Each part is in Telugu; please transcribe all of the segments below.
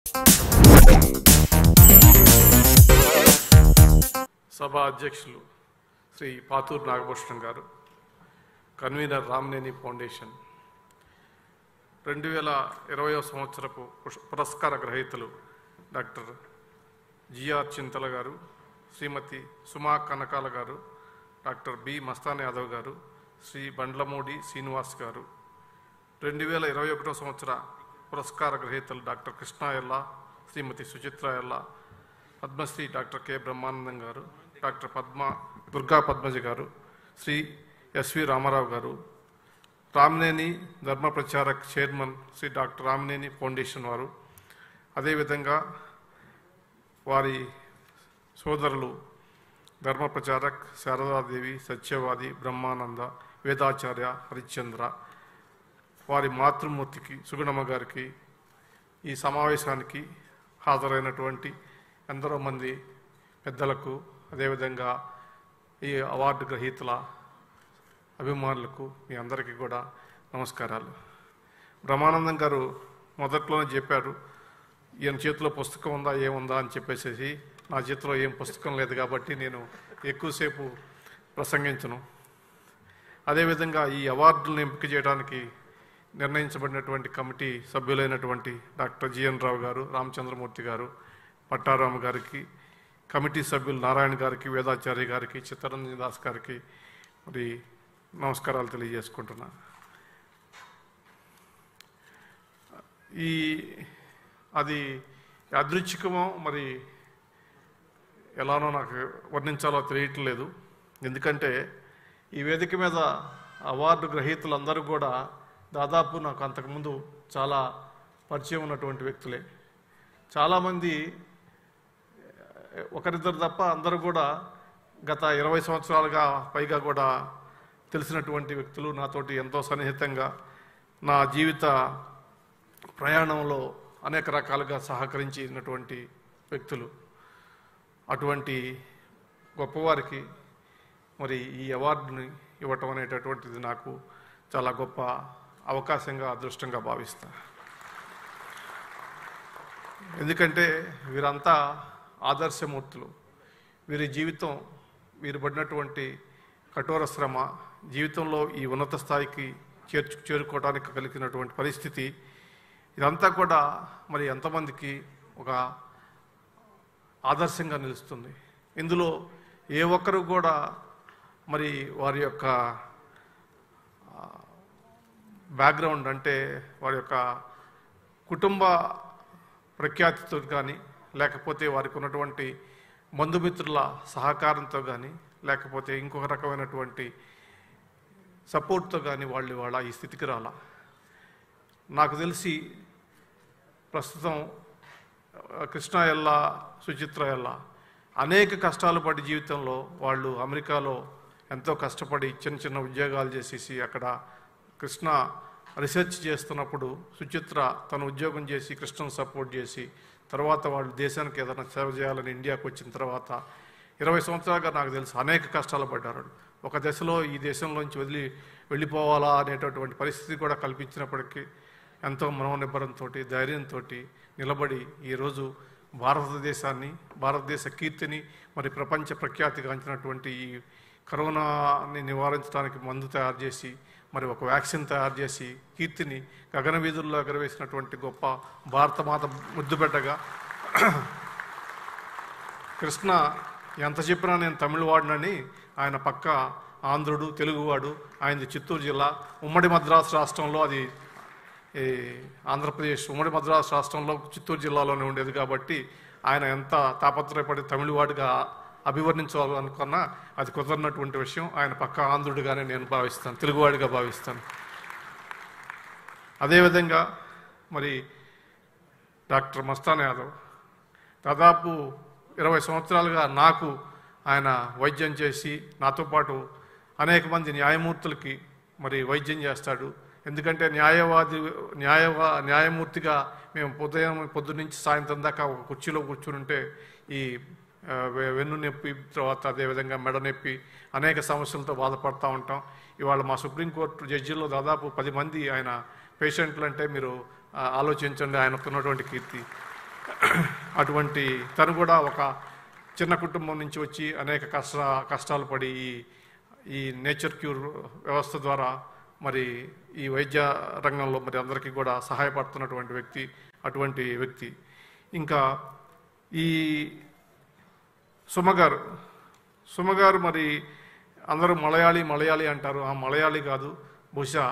సభ అధ్యక్షులు శ్రీ పాతూరు నాగభూషణం గారు కన్వీనర్ రామనేని ఫౌండేషన్ రెండు వేల ఇరవయో సంవత్సరపు పుష్- పురస్కార గ్రహీతలు డాక్టర్ జిఆర్ చింతల గారు శ్రీమతి సుమా కనకాల గారు డాక్టర్ బి మస్తాన్ యాదవ్ గారు శ్రీ బండ్లమూడి శ్రీనివాస్ గారు రెండు వేల ఇరవై ఒకటో సంవత్సర పురస్కార గ్రహీతలు డాక్టర్ కృష్ణ ఎల్లా శ్రీమతి సుచిత్ర ఎల్లా పద్మశ్రీ డాక్టర్ కె బ్రహ్మానందం గారు డాక్టర్ పద్మ దుర్గా పద్మజ గారు Shri SV Ramarao garu Ramineni Dharma Pracharak chairman Shri doctor Ramineni foundation వారు అదేవిధంగా వారి సోదరులు ధర్మ ప్రచారక్ శారదాదేవి సత్యవాది బ్రహ్మానంద వేదాచార్య హరిశ్చంద్ర వారి మాతృమూర్తికి సుగుణమ్మ గారికి ఈ సమావేశానికి హాజరైనటువంటి ఎందరో మంది పెద్దలకు అదేవిధంగా ఈ అవార్డు గ్రహీతల అభిమానులకు మీ అందరికీ కూడా నమస్కారాలు బ్రహ్మానందం గారు మొదట్లోనే చెప్పారు ఈయన చేతిలో పుస్తకం ఉందా ఏముందా అని చెప్పేసి నా చేతిలో ఏం పుస్తకం లేదు కాబట్టి నేను ఎక్కువసేపు ప్రసంగించను అదేవిధంగా ఈ అవార్డులను ఎంపిక చేయడానికి నిర్ణయించబడినటువంటి కమిటీ సభ్యులైనటువంటి డాక్టర్ జిఎన్ రావు గారు రామచంద్రమూర్తి గారు పట్టారాము గారికి కమిటీ సభ్యులు నారాయణ గారికి వేదాచార్య గారికి చిత్తరంజన్ దాస్ గారికి మరి నమస్కారాలు తెలియజేసుకుంటున్నా ఈ అది యాదృచ్ఛికమో మరి ఎలానో నాకు వర్ణించాలో తెలియట్లేదు ఎందుకంటే ఈ వేదిక మీద అవార్డు గ్రహీతలందరూ కూడా దాదాపు నాకు అంతకుముందు చాలా పరిచయం ఉన్నటువంటి వ్యక్తులే చాలామంది ఒకరిద్దరు తప్ప అందరూ కూడా గత ఇరవై సంవత్సరాలుగా పైగా కూడా తెలిసినటువంటి వ్యక్తులు నాతోటి ఎంతో సన్నిహితంగా నా జీవిత ప్రయాణంలో అనేక రకాలుగా సహకరించినటువంటి వ్యక్తులు అటువంటి గొప్పవారికి మరి ఈ అవార్డుని ఇవ్వటం అనేటటువంటిది నాకు చాలా గొప్ప అవకాశంగా అదృష్టంగా భావిస్తా ఎందుకంటే వీరంతా ఆదర్శమూర్తులు వీరి జీవితం వీరు పడినటువంటి కఠోర శ్రమ జీవితంలో ఈ ఉన్నత స్థాయికి చేర్చు చేరుకోవడానికి కలిగినటువంటి పరిస్థితి ఇదంతా కూడా మరి ఎంతమందికి ఒక ఆదర్శంగా నిలుస్తుంది ఇందులో ఏ ఒక్కరు కూడా మరి వారి యొక్క బ్యాక్గ్రౌండ్ అంటే వారి యొక్క కుటుంబ ప్రఖ్యాతితో కానీ లేకపోతే వారికి ఉన్నటువంటి బంధుమిత్రుల సహకారంతో కానీ లేకపోతే ఇంకొక రకమైనటువంటి సపోర్ట్తో కానీ వాళ్ళు వాళ్ళ ఈ స్థితికి రాలా నాకు తెలిసి ప్రస్తుతం ఆ, కృష్ణ ఎల్లా సుచిత్ర ఎల్లా అనేక కష్టాలు పడి జీవితంలో వాళ్ళు అమెరికాలో ఎంతో కష్టపడి చిన్న చిన్న ఉద్యోగాలు చేసేసి అక్కడ కృష్ణ రీసెర్చ్ చేస్తున్నప్పుడు సుచిత్ర తన ఉద్యోగం చేసి కృష్ణను సపోర్ట్ చేసి తర్వాత వాళ్ళు దేశానికి ఏదైనా సేవ చేయాలని ఇండియాకి వచ్చిన తర్వాత ఇరవై సంవత్సరాలుగా నాకు తెలుసు అనేక కష్టాలు పడ్డారు ఒక దశలో ఈ దేశంలోంచి వదిలి వెళ్ళిపోవాలా అనేటటువంటి పరిస్థితి కూడా కల్పించినప్పటికీ ఎంతో మనోనిబ్బరంతో ధైర్యంతో నిలబడి ఈరోజు భారతదేశాన్ని భారతదేశ కీర్తిని మరి ప్రపంచ ప్రఖ్యాతిగాంచినటువంటి ఈ కరోనాని నివారించడానికి మందు తయారు చేసి మరి ఒక వ్యాక్సిన్ తయారు చేసి కీర్తిని గగన వీధుల్లో ఎగరవేసినటువంటి గొప్ప భారతమాత ముద్దుబిడ్డగా కృష్ణ ఎంత చెప్పినా నేను తమిళ వాడినని ఆయన పక్క ఆంధ్రుడు తెలుగువాడు ఆయనది చిత్తూరు జిల్లా ఉమ్మడి మద్రాసు రాష్ట్రంలో అది ఈ ఆంధ్రప్రదేశ్ ఉమ్మడి మద్రాసు రాష్ట్రంలో చిత్తూరు జిల్లాలోనే ఉండేది కాబట్టి ఆయన ఎంత తాపత్రయపడి తమిళవాడిగా అభివర్ణించాలనుకున్నా అది కుదరనటువంటి విషయం ఆయన పక్క ఆంధ్రుడిగానే నేను భావిస్తాను తెలుగువాడిగా భావిస్తాను అదేవిధంగా మరి డాక్టర్ మస్తాన్ యాదవ్ దాదాపు ఇరవై సంవత్సరాలుగా నాకు ఆయన వైద్యం చేసి నాతో పాటు అనేక మంది న్యాయమూర్తులకి మరి వైద్యం చేస్తాడు ఎందుకంటే న్యాయవాది న్యాయవా న్యాయమూర్తిగా మేము ఉదయం పొద్దు నుంచి సాయంత్రం దాకా ఒక కుర్చీలో కూర్చుంటే ఈ ఆ, వె- వెన్ను నొప్పి తర్వాత అదేవిధంగా మెడ నొప్పి అనేక సమస్యలతో బాధపడుతూ ఉంటాం ఇవాళ మా సుప్రీంకోర్టు జడ్జిల్లో దాదాపు పది మంది ఆయన పేషెంట్లు అంటే మీరు ఆ, ఆలోచించండి ఆయనకున్నటువంటి కీర్తి అటువంటి తను కూడా ఒక చిన్న కుటుంబం నుంచి వచ్చి అనేక కష్ట కష్టాలు పడి ఈ ఈ నేచర్ క్యూర్ వ్యవస్థ ద్వారా మరి ఈ వైద్య రంగంలో మరి అందరికీ కూడా సహాయపడుతున్నటువంటి వ్యక్తి అటువంటి వ్యక్తి ఇంకా ఈ సుమగారు సుమగారు మరి అందరూ మలయాళీ మలయాళీ అంటారు ఆ మలయాళీ కాదు బహుశా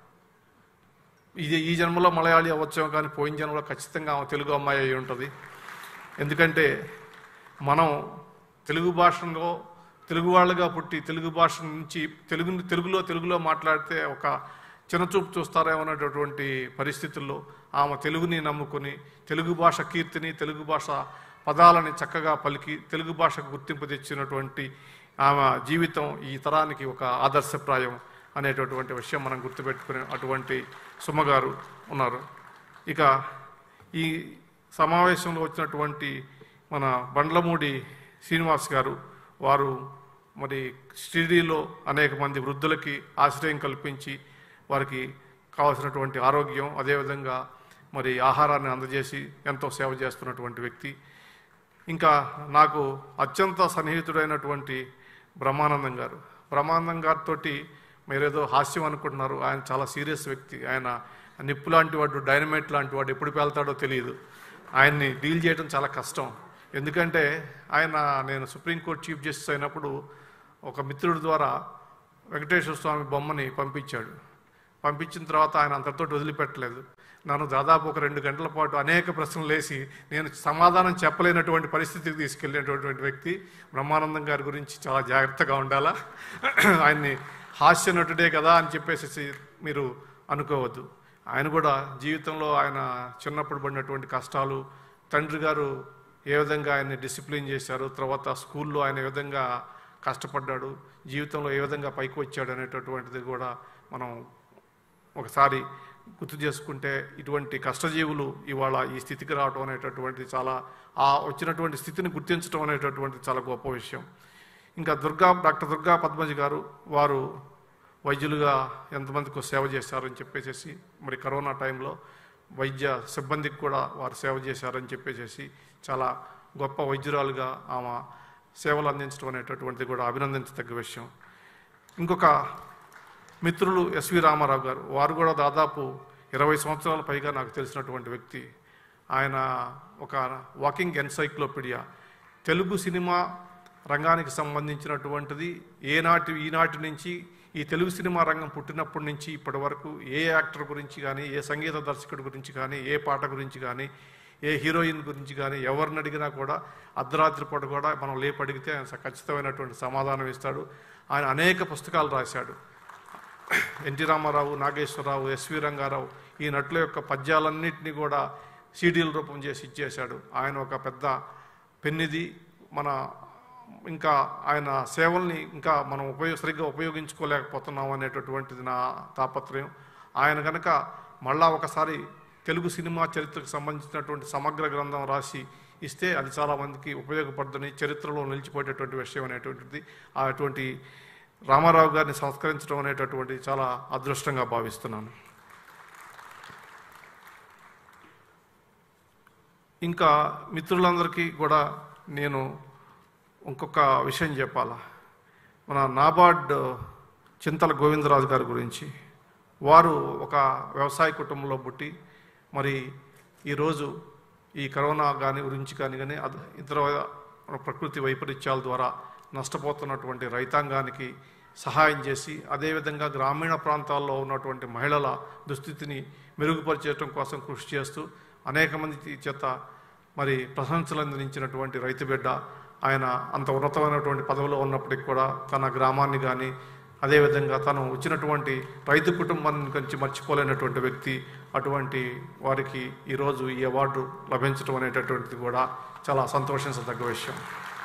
ఇది ఈ జన్మలో మలయాళీ అవ్వచ్చేమో కానీ పోయిన జన్మలో ఖచ్చితంగా ఆమె తెలుగు అమ్మాయి అయి ఉంటుంది ఎందుకంటే మనం తెలుగు భాషలో తెలుగు వాళ్ళుగా పుట్టి తెలుగు భాష నుంచి తెలుగు తెలుగులో తెలుగులో మాట్లాడితే ఒక చిన్నచూపు చూస్తారేమో అనేటటువంటి పరిస్థితుల్లో ఆమె తెలుగుని నమ్ముకొని తెలుగు భాష కీర్తిని తెలుగు భాష పదాలని చక్కగా పలికి తెలుగు భాషకు గుర్తింపు తెచ్చినటువంటి ఆమె జీవితం ఈ తరానికి ఒక ఆదర్శప్రాయం అనేటటువంటి విషయం మనం గుర్తుపెట్టుకునే అటువంటి సుమ్మగారు ఉన్నారు ఇక ఈ సమావేశంలో వచ్చినటువంటి మన బండ్లమూడి శ్రీనివాస్ గారు వారు మరి షిరిడీలో అనేక మంది వృద్ధులకి ఆశ్రయం కల్పించి వారికి కావాల్సినటువంటి ఆరోగ్యం అదేవిధంగా మరి ఆహారాన్ని అందజేసి ఎంతో సేవ చేస్తున్నటువంటి వ్యక్తి ఇంకా నాకు అత్యంత సన్నిహితుడైనటువంటి బ్రహ్మానందం గారు బ్రహ్మానందం గారితో మీరేదో హాస్యం అనుకుంటున్నారు ఆయన చాలా సీరియస్ వ్యక్తి ఆయన నిప్పు లాంటి వాడు డైనమైట్ లాంటి వాడు ఎప్పుడు పేల్తాడో తెలియదు ఆయన్ని డీల్ చేయడం చాలా కష్టం ఎందుకంటే ఆయన నేను సుప్రీంకోర్టు చీఫ్ జస్టిస్ అయినప్పుడు ఒక మిత్రుడి ద్వారా వెంకటేశ్వర స్వామి బొమ్మని పంపించాడు పంపించిన తర్వాత ఆయన అంతటితో వదిలిపెట్టలేదు నన్ను దాదాపు ఒక రెండు గంటల పాటు అనేక ప్రశ్నలు వేసి నేను సమాధానం చెప్పలేనటువంటి పరిస్థితికి తీసుకెళ్ళినటువంటి వ్యక్తి బ్రహ్మానందం గారి గురించి చాలా జాగ్రత్తగా ఉండాలా ఆయన్ని హాస్య నటుడే కదా అని చెప్పేసి మీరు అనుకోవద్దు ఆయన కూడా జీవితంలో ఆయన చిన్నప్పుడు పడినటువంటి కష్టాలు తండ్రి గారు ఏ విధంగా ఆయన్ని డిసిప్లిన్ చేశారు తర్వాత స్కూల్లో ఆయన ఏ విధంగా కష్టపడ్డాడు జీవితంలో ఏ విధంగా పైకి వచ్చాడు అనేటటువంటిది కూడా మనం ఒకసారి గుర్తు చేసుకుంటే ఇటువంటి కష్టజీవులు ఇవాళ ఈ స్థితికి రావడం అనేటటువంటిది చాలా ఆ వచ్చినటువంటి స్థితిని గుర్తించడం అనేటటువంటిది చాలా గొప్ప విషయం ఇంకా దుర్గా డాక్టర్ దుర్గా పద్మజి గారు వారు వైద్యులుగా ఎంతమందికి సేవ చేశారని చెప్పేసి మరి కరోనా టైంలో వైద్య సిబ్బందికి కూడా వారు సేవ చేశారని చెప్పేసి చాలా గొప్ప వైద్యురాలుగా ఆమె సేవలు అందించడం అనేటటువంటిది కూడా అభినందించదగ్గ విషయం ఇంకొక మిత్రులు ఎస్వి రామారావు గారు వారు కూడా దాదాపు ఇరవై సంవత్సరాల పైగా నాకు తెలిసినటువంటి వ్యక్తి ఆయన ఒక వాకింగ్ ఎన్సైక్లోపీడియా తెలుగు సినిమా రంగానికి సంబంధించినటువంటిది ఏనాటి ఈనాటి నుంచి ఈ తెలుగు సినిమా రంగం పుట్టినప్పటి నుంచి ఇప్పటి వరకు ఏ యాక్టర్ గురించి కానీ ఏ సంగీత దర్శకుడి గురించి కానీ ఏ పాట గురించి కానీ ఏ హీరోయిన్ గురించి కానీ ఎవరిని అడిగినా కూడా అర్ధరాత్రి పూట కూడా మనం లేపు అడిగితే ఆయన ఖచ్చితమైనటువంటి సమాధానం ఇస్తాడు ఆయన అనేక పుస్తకాలు రాశాడు ఎన్టీ రామారావు నాగేశ్వరరావు ఎస్వి రంగారావు ఈ నటుల యొక్క పద్యాలన్నింటినీ కూడా సీడీల రూపం చేసి ఇచ్చేశాడు ఆయన ఒక పెద్ద పెన్నిది మన ఇంకా ఆయన సేవల్ని ఇంకా మనం ఉపయోగ సరిగ్గా ఉపయోగించుకోలేకపోతున్నాం అనేటటువంటిది నా తాపత్రయం ఆయన కనుక మళ్ళా ఒకసారి తెలుగు సినిమా చరిత్రకు సంబంధించినటువంటి సమగ్ర గ్రంథం రాసి ఇస్తే అది చాలా మందికి ఉపయోగపడుతుంది చరిత్రలో నిలిచిపోయేటటువంటి విషయం అనేటువంటిది అటువంటి రామారావు గారిని సంస్కరించడం అనేటటువంటి చాలా అదృష్టంగా భావిస్తున్నాను ఇంకా మిత్రులందరికీ కూడా నేను ఇంకొక విషయం చెప్పాలా మన నాబార్డ్ చింతల గోవిందరాజు గారి గురించి వారు ఒక వ్యవసాయ కుటుంబంలో పుట్టి మరి ఈరోజు ఈ కరోనా కానీ గురించి కానీ కానీ అద- ఇతర ప్రకృతి వైపరీత్యాల ద్వారా నష్టపోతున్నటువంటి రైతాంగానికి సహాయం చేసి అదేవిధంగా గ్రామీణ ప్రాంతాల్లో ఉన్నటువంటి మహిళల దుస్థితిని మెరుగుపరిచేయడం కోసం కృషి చేస్తూ అనేక మంది చేత మరి ప్రశంసలు అందించినటువంటి రైతు బిడ్డ ఆయన అంత ఉన్నతమైనటువంటి పదవిలో ఉన్నప్పటికీ కూడా తన గ్రామాన్ని కానీ అదేవిధంగా తను వచ్చినటువంటి రైతు కుటుంబాన్ని గురించి మర్చిపోలేనటువంటి వ్యక్తి అటువంటి వారికి ఈరోజు ఈ అవార్డు లభించడం అనేటటువంటిది కూడా చాలా సంతోషించదగ్గ విషయం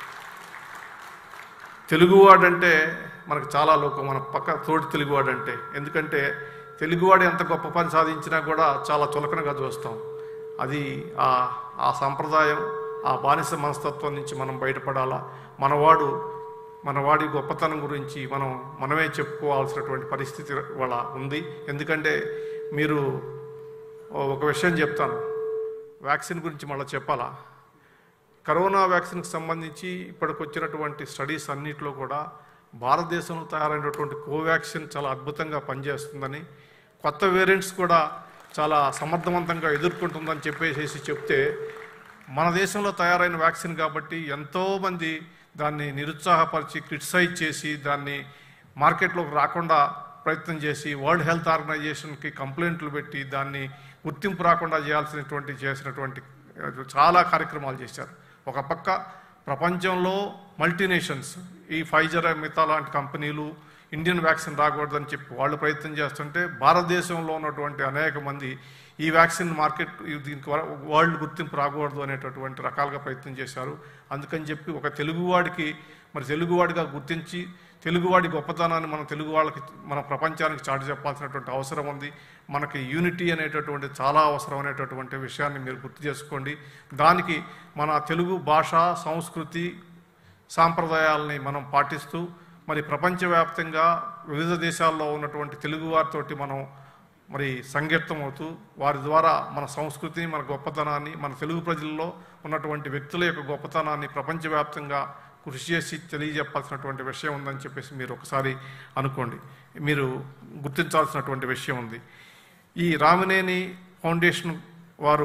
తెలుగువాడంటే మనకు చాలా లోకం మన పక్క తోటి తెలుగువాడంటే ఎందుకంటే తెలుగువాడు ఎంత గొప్ప పని సాధించినా కూడా చాలా చులకనగా చూస్తాం అది ఆ ఆ సంప్రదాయం ఆ బానిస మనస్తత్వం నుంచి మనం బయటపడాలా మనవాడు మనవాడి గొప్పతనం గురించి మనం మనమే చెప్పుకోవాల్సినటువంటి పరిస్థితి వాళ్ళ ఉంది ఎందుకంటే మీరు ఒక విషయం చెప్తాను వ్యాక్సిన్ గురించి మళ్ళీ చెప్పాలా కరోనా వ్యాక్సిన్కి సంబంధించి ఇప్పటికి వచ్చినటువంటి స్టడీస్ అన్నింటిలో కూడా భారతదేశంలో తయారైనటువంటి కోవాక్సిన్ చాలా అద్భుతంగా పనిచేస్తుందని కొత్త వేరియంట్స్ కూడా చాలా సమర్థవంతంగా ఎదుర్కొంటుందని చెప్పేసి చెప్తే మన దేశంలో తయారైన వ్యాక్సిన్ కాబట్టి ఎంతోమంది దాన్ని నిరుత్సాహపరిచి క్రిటిసైజ్ చేసి దాన్ని మార్కెట్లోకి రాకుండా ప్రయత్నం చేసి వరల్డ్ హెల్త్ ఆర్గనైజేషన్కి కంప్లైంట్లు పెట్టి దాన్ని గుర్తింపు రాకుండా చేయాల్సినటువంటి చేసినటువంటి ఆ, చాలా కార్యక్రమాలు చేశారు ఒక పక్క ప్రపంచంలో మల్టీనేషన్స్ ఈ ఫైజర్ మిగతా లాంటి కంపెనీలు ఇండియన్ వ్యాక్సిన్ రాకూడదని చెప్పి వాళ్ళు ప్రయత్నం చేస్తుంటే భారతదేశంలో ఉన్నటువంటి అనేక మంది ఈ వ్యాక్సిన్ మార్కెట్ ఈ దీనికి వర- వరల్డ్ గుర్తింపు రాకూడదు అనేటటువంటి రకాలుగా ప్రయత్నం చేశారు అందుకని చెప్పి ఒక తెలుగువాడికి మరి తెలుగువాడిగా గుర్తించి తెలుగువాడి గొప్పతనాన్ని మన తెలుగు వాళ్ళకి మన ప్రపంచానికి చాటి చెప్పాల్సినటువంటి అవసరం ఉంది మనకి యూనిటీ అనేటటువంటి చాలా అవసరం అనేటటువంటి విషయాన్ని మీరు గుర్తు చేసుకోండి దానికి మన తెలుగు భాష సంస్కృతి సాంప్రదాయాలని మనం పాటిస్తూ మరి ప్రపంచవ్యాప్తంగా వివిధ దేశాల్లో ఉన్నటువంటి తెలుగు వారితోటి మనం మరి సంఘటితం అవుతూ వారి ద్వారా మన సంస్కృతిని మన గొప్పతనాన్ని మన తెలుగు ప్రజల్లో ఉన్నటువంటి వ్యక్తుల యొక్క గొప్పతనాన్ని ప్రపంచవ్యాప్తంగా కృషి చేసి తెలియజెప్పాల్సినటువంటి విషయం ఉందని చెప్పేసి మీరు ఒకసారి అనుకోండి మీరు గుర్తించాల్సినటువంటి విషయం ఉంది ఈ రామినేని ఫౌండేషన్ వారు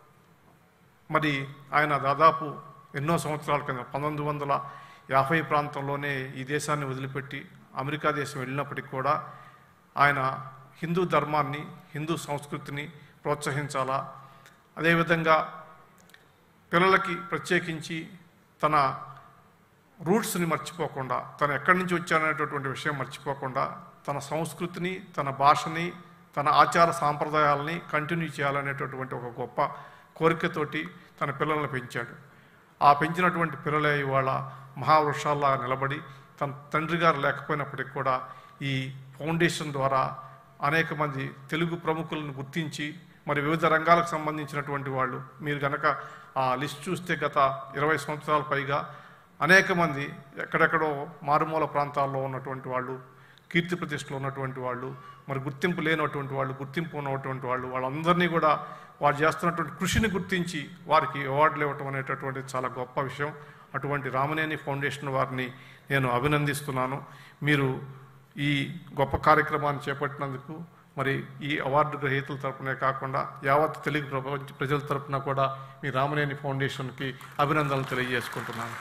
మరి ఆయన దాదాపు ఎన్నో సంవత్సరాల కింద పంతొమ్మిది వందల యాభై ప్రాంతంలోనే ఈ దేశాన్ని వదిలిపెట్టి అమెరికా దేశం వెళ్ళినప్పటికీ కూడా ఆయన హిందూ ధర్మాన్ని హిందూ సంస్కృతిని ప్రోత్సహించాలా అదేవిధంగా పిల్లలకి ప్రత్యేకించి తన రూట్స్ని మర్చిపోకుండా తను ఎక్కడి నుంచి వచ్చాడనేటటువంటి విషయం మర్చిపోకుండా తన సంస్కృతిని తన భాషని తన ఆచార సాంప్రదాయాలని కంటిన్యూ చేయాలనేటటువంటి ఒక గొప్ప కోరికతోటి తన పిల్లల్ని పెంచాడు ఆ పెంచినటువంటి పిల్లలే ఇవాళ మహావృక్షాల్లా నిలబడి తన తండ్రి గారు లేకపోయినప్పటికీ కూడా ఈ ఫౌండేషన్ ద్వారా అనేక మంది తెలుగు ప్రముఖులను గుర్తించి మరి వివిధ రంగాలకు సంబంధించినటువంటి వాళ్ళు మీరు గనక ఆ లిస్ట్ చూస్తే గత ఇరవై సంవత్సరాల పైగా అనేక మంది ఎక్కడెక్కడో మారుమూల ప్రాంతాల్లో ఉన్నటువంటి వాళ్ళు కీర్తి ప్రతిష్టలు ఉన్నటువంటి వాళ్ళు మరి గుర్తింపు లేనటువంటి వాళ్ళు గుర్తింపు ఉన్నటువంటి వాళ్ళు వాళ్ళందరినీ కూడా వారు చేస్తున్నటువంటి కృషిని గుర్తించి వారికి అవార్డులు ఇవ్వటం అనేటటువంటి చాలా గొప్ప విషయం అటువంటి రామనేని ఫౌండేషన్ వారిని నేను అభినందిస్తున్నాను మీరు ఈ గొప్ప కార్యక్రమాన్ని చేపట్టినందుకు మరి ఈ అవార్డు గ్రహీతల తరపునే కాకుండా యావత్ తెలుగు ప్రపంచ ప్రజల తరపున కూడా మీ రామనేని ఫౌండేషన్కి అభినందనలు తెలియజేసుకుంటున్నాను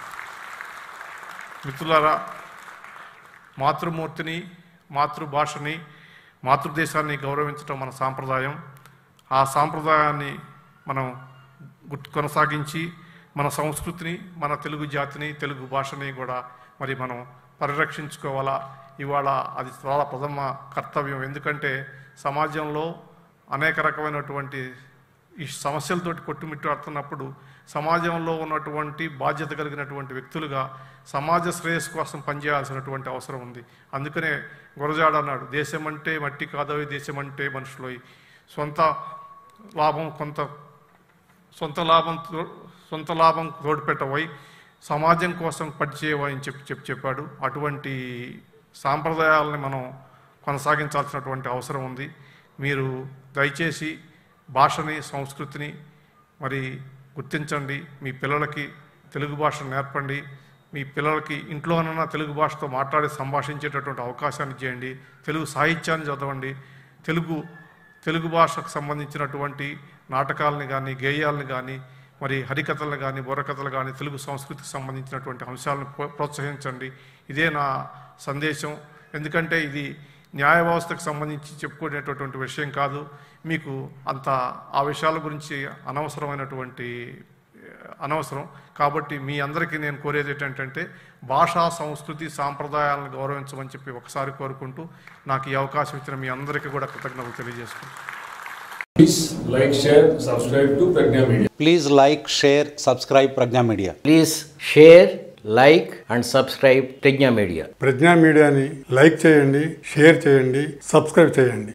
మిత్రులారా మాతృమూర్తిని మాతృభాషని మాతృదేశాన్ని గౌరవించడం మన సాంప్రదాయం ఆ సాంప్రదాయాన్ని మనం గుర్తు కొనసాగించి మన సంస్కృతిని మన తెలుగు జాతిని తెలుగు భాషని కూడా మరి మనం పరిరక్షించుకోవాలా ఇవాళ అది చాలా ప్రథమ కర్తవ్యం ఎందుకంటే సమాజంలో అనేక రకమైనటువంటి ఈ సమస్యలతోటి కొట్టుమిట్టాడుతున్నప్పుడు సమాజంలో ఉన్నటువంటి బాధ్యత కలిగినటువంటి వ్యక్తులుగా సమాజ శ్రేయస్సు కోసం పనిచేయాల్సినటువంటి అవసరం ఉంది అందుకనే గురజాడ అన్నాడు దేశం అంటే మట్టి కాదవి దేశం అంటే మనుషులోయి సొంత లాభం కొంత సొంత లాభం తో- సొంత లాభం తోడుపెట్టబోయి సమాజం కోసం పనిచేయబోయి అని చెప్పి చెప్పి చెప్పాడు అటువంటి సాంప్రదాయాలని మనం కొనసాగించాల్సినటువంటి అవసరం ఉంది మీరు దయచేసి భాషని సంస్కృతిని మరి గుర్తించండి మీ పిల్లలకి తెలుగు భాష నేర్పండి మీ పిల్లలకి ఇంట్లోనన్నా తెలుగు భాషతో మాట్లాడి సంభాషించేటటువంటి అవకాశాన్ని చేయండి తెలుగు సాహిత్యాన్ని చదవండి తెలుగు తెలుగు భాషకు సంబంధించినటువంటి నాటకాలని కానీ గేయాలని కానీ మరి హరికథలను కానీ బుర్రకథలు కానీ తెలుగు సంస్కృతికి సంబంధించినటువంటి అంశాలను ప్రో- ప్రోత్సహించండి ఇదే నా సందేశం ఎందుకంటే ఇది న్యాయ వ్యవస్థకు సంబంధించి చెప్పుకునేటటువంటి విషయం కాదు మీకు అంత ఆ విషయాల గురించి అనవసరమైనటువంటి అనవసరం కాబట్టి మీ అందరికీ నేను కోరేది ఏంటంటే భాషా సంస్కృతి సాంప్రదాయాలను గౌరవించమని చెప్పి ఒకసారి కోరుకుంటూ నాకు ఈ అవకాశం ఇచ్చిన మీ అందరికీ కూడా కృతజ్ఞతలు తెలియజేసుకుంటాను Please like, share, subscribe to Pragna Media. Please like, share, subscribe Pragna Media. Please share, like and subscribe Pragna Media. ప్రజ్ఞా మీడియాని లైక్ చేయండి షేర్ చేయండి సబ్స్క్రైబ్ చేయండి